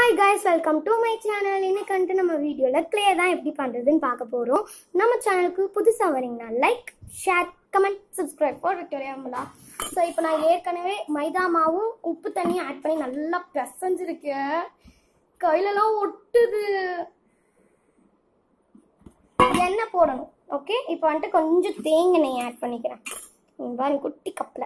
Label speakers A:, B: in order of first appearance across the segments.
A: hi guys welcome to my channel இன்னைக்கு வந்துட்டு நம்ம வீடியோவில் க்ளே தான் எப்படி பண்ணுறதுன்னு பார்க்க போகிறோம் நம்ம சேனலுக்கு புதுசாக வரீங்கன்னா like share comment subscribe for Victoria so இப்போ நான் ஏற்கனவே மைதா மாவும் உப்பு தண்ணியும் ஆட் பண்ணி நல்லா பிசைஞ்சிருக்கேன் கையிலலாம் ஒட்டுது எண்ணெய் போடணும் ஓகே இப்போ வந்துட்டு கொஞ்சம் தேங்காய் நெய் ஆட் பண்ணிக்கிறேன் இங்க பாருங்க குட்டி கப்பில்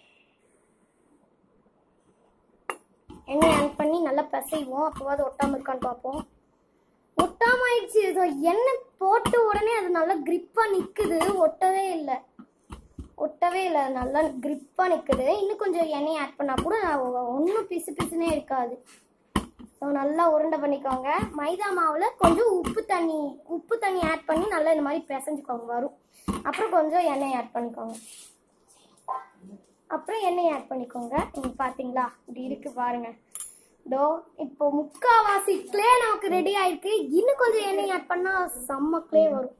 A: எண்ணெய் ஆட் பண்ணி நல்லா பிசைவோம் அப்போவாது ஒட்டாமல் இருக்கான்னு பார்ப்போம் ஒட்டாம ஆயிடுச்சு இதோ எண்ணெய் போட்ட உடனே அது நல்லா கிரிப்பாக நிற்குது ஒட்டவே இல்லை ஒட்டவே இல்லை அது நல்லா கிரிப்பாக நிற்குது இன்னும் கொஞ்சம் எண்ணெய் ஆட் பண்ணால் கூட ஒன்றும் பிசு பிசுனே இருக்காது ஸோ நல்லா உருண்டை பண்ணிக்கோங்க மைதா மாவில் கொஞ்சம் உப்பு தண்ணி உப்பு தண்ணி ஆட் பண்ணி நல்லா இந்த மாதிரி பிசைஞ்சுக்கோங்க வரும் அப்புறம் கொஞ்சம் எண்ணெய் ஆட் பண்ணிக்கோங்க அப்புறம் எண்ணெய் ஆட் பண்ணிக்கோங்க இங்க பாத்தீங்களா இப்படி இருக்கு பாருங்க இதோ இப்போ முக்காவாசி க்ளே நமக்கு ரெடி ஆயிருக்கு இன்னும் கொஞ்சம் எண்ணெய் ஆட் பண்ணா செம்ம க்ளே வரும்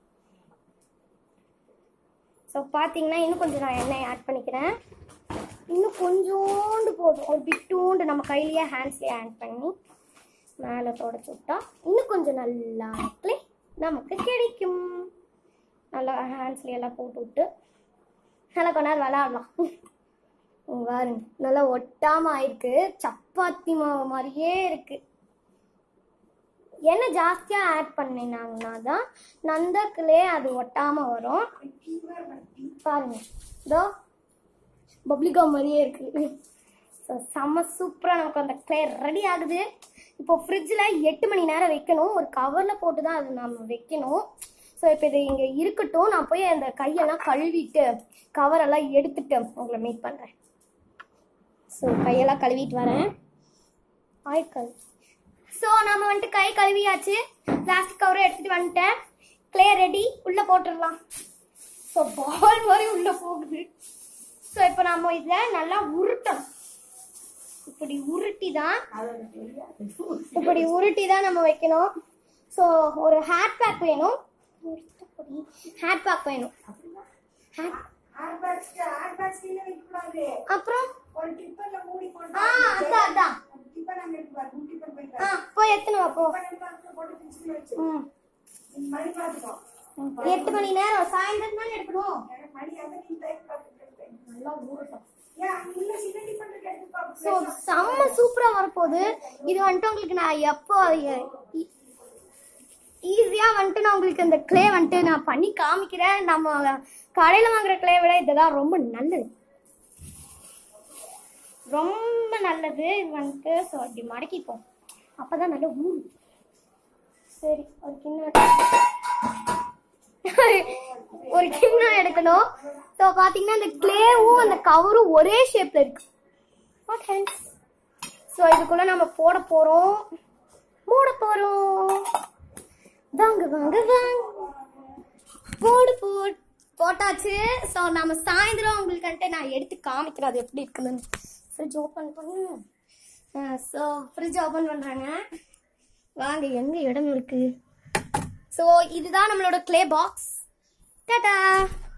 A: ஸோ பார்த்தீங்கன்னா இன்னும் கொஞ்சம் நான் எண்ணெய் ஆட் பண்ணிக்கிறேன் இன்னும் கொஞ்சோண்டு போதும் ஒரு பிட்டூண்டு நம்ம கையிலேயே ஹேண்ட்ஸ்லேயே ஆட் பண்ணி மேலே தொடச்சி விட்டா இன்னும் கொஞ்சம் நல்லா க்ளே நமக்கு கிடைக்கும் நல்லா ஹேண்ட்ஸ்லேயே எல்லாம் போட்டு விட்டு நல்லா கொஞ்ச நேரம் விளாடலாம் இங்க பாருங்க நல்லா ஒட்டாம ஆயிருக்கு சப்பாத்தி மாவு மாதிரியே இருக்கு எண்ணெய் ஜாஸ்தியா ஆட் பண்ணினாங்கன்னா தான் நந்தக்குள்ளே அது ஒட்டாம வரும் பாருங்க இதோ பப்ளிகம் மாதிரியே இருக்கு ஸோ செம்ம சூப்பராக நமக்கு அந்த க்ளே ரெடி ஆகுது இப்போ ஃப்ரிட்ஜில் எட்டு மணி நேரம் வைக்கணும் ஒரு கவரில் போட்டு தான் அது நம்ம வைக்கணும் ஸோ இப்போ இது இங்கே இருக்கட்டும் நான் போய் அந்த கையெல்லாம் கழுவிட்டு கவரெல்லாம் எடுத்துட்டு உங்களை மீட் பண்ணுறேன் ஸோ கையெல்லாம் கழுவிட்டு வரேன் ஆய் கழுவி ஸோ நம்ம வந்துட்டு கை கழுவியாச்சு பிளாஸ்டிக் கவரை எடுத்துட்டு வந்துட்டேன் க்ளே ரெடி உள்ளே போட்டுடலாம் ஸோ பால் மாதிரி உள்ளே போகுது ஸோ இப்போ நம்ம இதில் நல்லா உருட்டணும் இப்படி உருட்டி தான் இப்படி உருட்டி தான் நம்ம வைக்கணும் ஸோ ஒரு ஹேட் பேக் வேணும் ஹேட் பேக் வேணும் hat- அப்புறம் ஆ அதான் அதான் ஆ போய் எத்தனை வா, போ ம் எட்டு மணி நேரம் சாயந்தரம் தான் எடுக்கணும் நல்லா ஊறட்டும் ஸோ செம்ம சூப்பராக வரப்போகுது இது வந்துட்டு உங்களுக்கு நான் எப்போ ஈஸியாக வந்துட்டு நான் உங்களுக்கு இந்த க்ளே வந்துட்டு நான் பண்ணி காமிக்கிறேன் நம்ம கடையில் வாங்குற க்ளே விட இதெல்லாம் ரொம்ப நல்லது ரொம்ப நல்லது இது வந்துட்டு ஸோ அப்படி மடக்கிப்போம் அப்போ தான் நல்லா ஊறும் சரி ஒரு கிண்ணம் ஒரு கிண்ணம் எடுக்கணும் ஸோ பார்த்தீங்கன்னா இந்த க்ளேவும் அந்த கவரும் ஒரே ஷேப்பில் இருக்கு ஓகே ஸோ இதுக்குள்ள நம்ம போட போகிறோம் மூட போகிறோம் வாங்க வாங்க வாங்க போடு போடு போட்டாச்சு ஸோ நம்ம சாயந்தரம் உங்களுக்குன்ட்டு நான் எடுத்து காமிக்கிறேன் அது எப்படி இருக்குதுன்னு ஃப்ரிட்ஜ் ஓப்பன் பண்ணு ஸோ ஃப்ரிட்ஜ் ஓப்பன் பண்ணுறாங்க வாங்க எங்கே இடம் இருக்கு ஸோ இதுதான் நம்மளோட க்ளே பாக்ஸ் டாடா